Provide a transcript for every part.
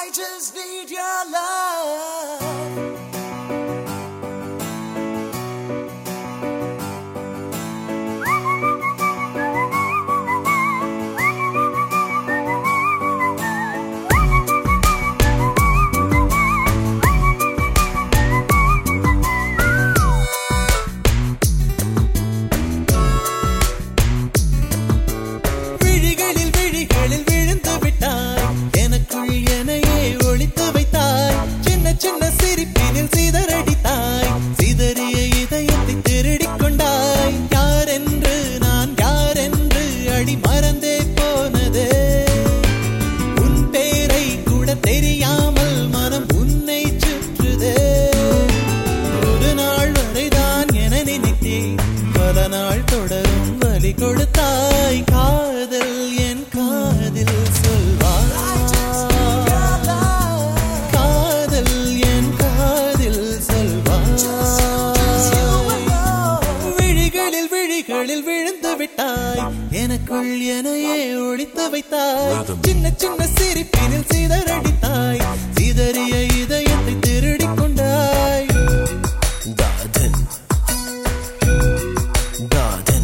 I just need your love. விழிகளில் விழிகளில் விழுந்து விட்டாய் எனக்குள் எனையே ஒளித்து வைத்தாய் சின்ன சின்ன சிரிப்பினில் சிதறடித்தாய் சிதறிய இதயத்தை திருடிக் கொண்டாய் யார் என்று நான் யார் என்று அடி மறந்தே போனதே உன் பேரை கூட தெரியாமல் மனம் உன்னை சுற்றுதே ஒரு நாள் வரைதான் என நினைத்தேன் பல நாள் தொடரும் வலி கொடுத்தாய் காதல் என் காதில் சொல்வாய் காதல் என் காதில் சொல்வாய் விழிகளில் விழிகளில் விழுந்து விட்டாய் எனக்குள் எனையே ஒழித்து வைத்தாய் சின்ன சின்ன சிரிப்பினில் சிதறடித்தாய் சிதறிய இதயத்தை திருடிக் கொண்டாய் Garden. Garden.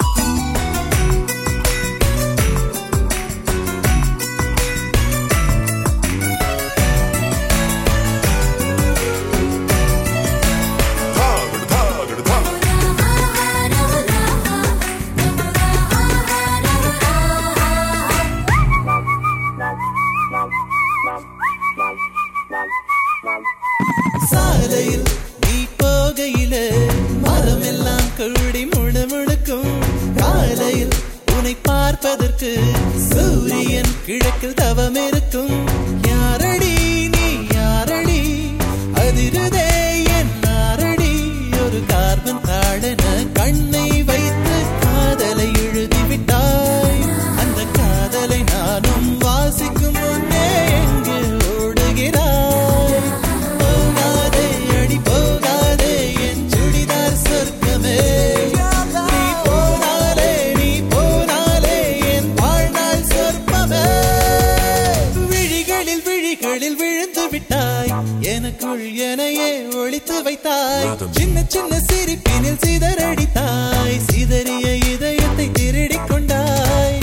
சாலையில் நீ போகையிலே மரமெல்லாம் கூடி முழுமுழுக்கும் காலையில் உன்னை பார்ப்பதற்கு சூரியன் கிழக்கில் தவம் இருக்கும் யாரடி நீ யாரடி அதிருதே என் நாரடி ஒரு கார்பன் தாழன கண்ணை வைத்து காதலை எழுதிவிட்டாய் அந்த காதலை நானும் வாசிக்கும் முன்னே எங்கு ஓடுகிறாய் போகாதே அடி போகாதே என் சுடிதார் சொர்க்கமே நீ போனாலே நீ போனாலே என் வாழ்நாள் சொர்க்கமே விழிகளில் விழிகளில் விழுந்து விட்டாய் எனக்குள் எனையே ஒழித்து வைத்தாய் சின்ன சின்ன சிரிப்பினில் சிதறடித்தாய் சிதறிய இதயத்தை திருடிக் கொண்டாய்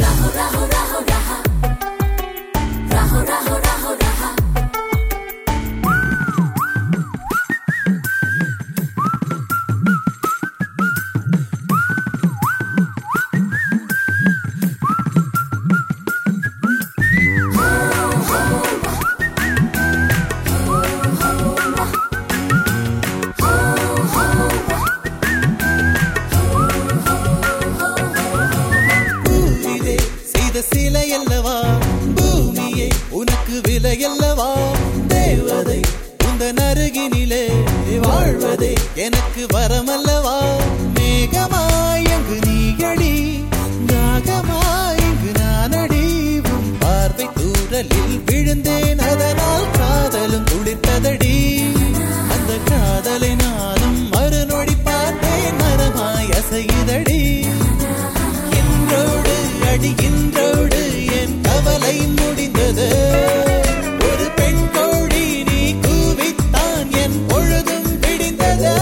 பூவிலே செய்த சிலை அல்லவா பூமியே உனக்கு விலை அல்லவா தேவதை உந்தன் அருகினிலே வாழ்வதே எனக்கு வரமல்லவா மேகமாய் அங்கு நீயடி நாகமாய் இங்கு நானடி உன் பார்வை தூரலில் விழுந்தேன் அதனால் காதலும் துளிர்த்ததடி அந்த காதலை நானும் மறுநொடி பார்த்தேன் மரமாய் அசையுதடி இன்றோடு அடி இன்றோடு என் கவலை முடிந்தது ஒரு பெண் கோழி நீ கூவித்தான் என் பொழுதும் விடிந்தது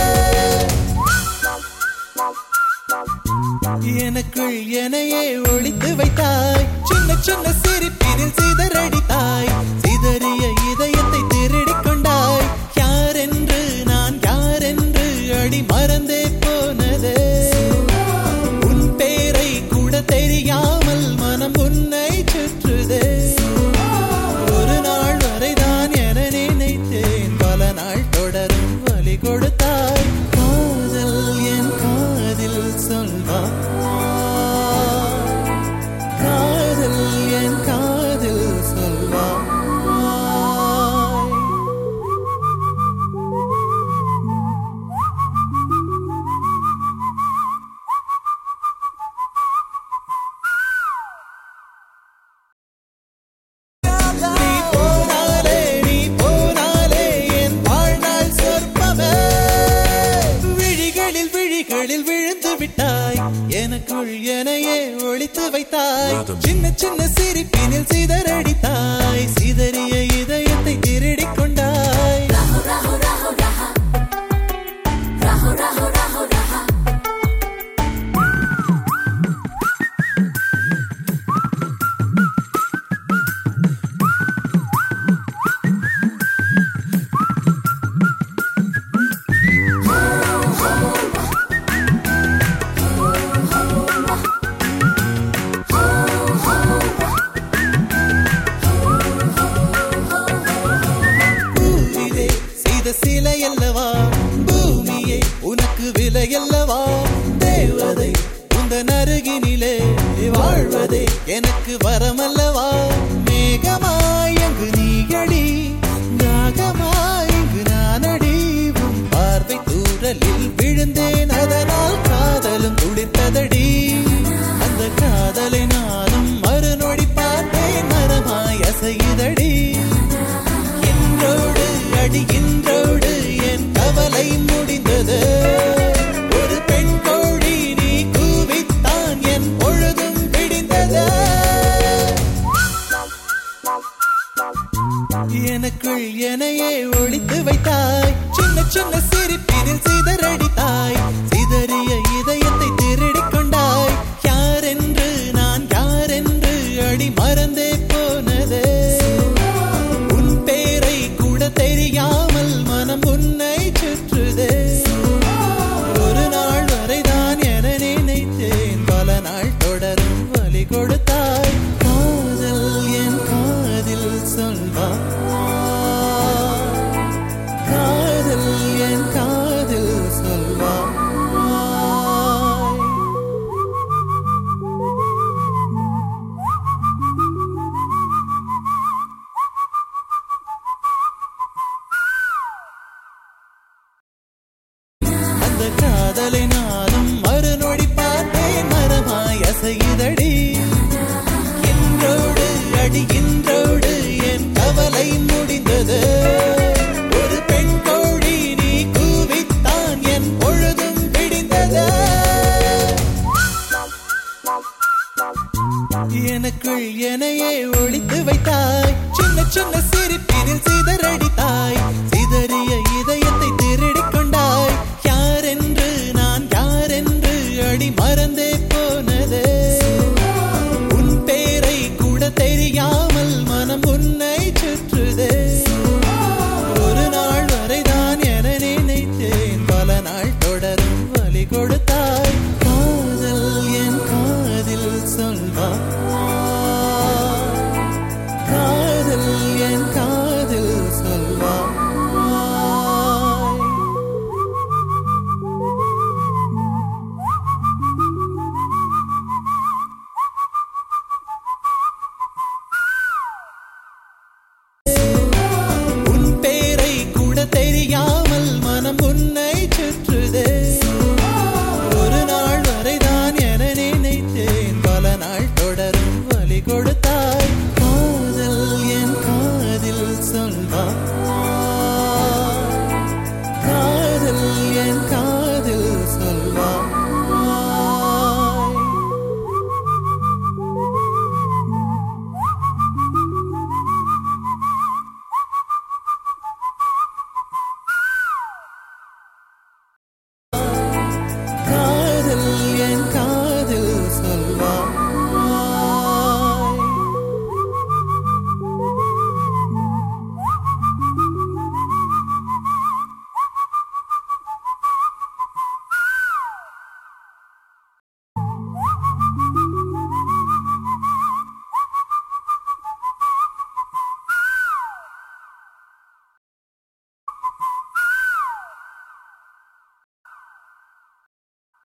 எனக்குள் எனையே ஒழித்து வைத்தாய் சின்ன சின்ன சிரிப்பினில் சிதறடித்தாய் சிதறிய இதயத்தை திருடிக் கொண்டாய் யார் என்று நான் யார் என்று அடி மறந்தே போனதே உன் பேரை கூட தெரியாமல் மனம் உன்னை சுற்றுதே ஒரு நாள் வரைதான் என நினைத்தேன் பல நாள் தொடரும் வழி கொடுத்தாய் காதல் என் காதில் சொல்வாய் காதல் என் காதில் சொல்வாய் நீ போனாலே நீ போனாலே என் வாழ்நாள் சொற்பமே விழிகளில் விழிகளில் விழுந்து விட்டாய் எனக்குள் எனையே ஒழித்து வைத்தாய் சின்ன சின்ன சிரிப்பினில் சிதறடித்தாய் சிதறிய இதய எனக்கு வரமல்லவா மேகமாய் அங்கு நீயடி நாகமாய் இங்கு நானடி உன் பார்வை தூரலில் விழுந்தேன் அதனால் காதலும் துளிர்த்ததடி அந்த காதலை நானும் மறுநொடி பார்த்தேன் மரமாய் அசையுதடி இன்றோடு அடி இன்றோடு என் கவலை முடிந்தது ஒரு பெண் கோழி நீ கூவித்தான் என் பொழுதும் விடிந்தது எனக்குள் எனையே ஒழித்து வைத்தாய் சின்ன சின்ன சிரிப்பினில் சிதறடித்தாய் சிதறிய இதயத்தை திருடிக் கொண்டாய் யாரென்று நான் யாரென்று அடி மறந்தே போனதே உன் பேரை கூட தெரியாமல் மனம் உன்னை சுற்றுதே ஒரு நாள் வரைதான் என நினைத்தேன் பல நாள் தொடரும் வலி கொடுத்தாய் காதல் என் காதில் சொல்வா காதல் என் காதில் சொல்வா அந்த காதலை நானும் மறுநொடி பார்த்தேன் மரமாய் அசையுதடி இன்றோடு அடி இன்றோடு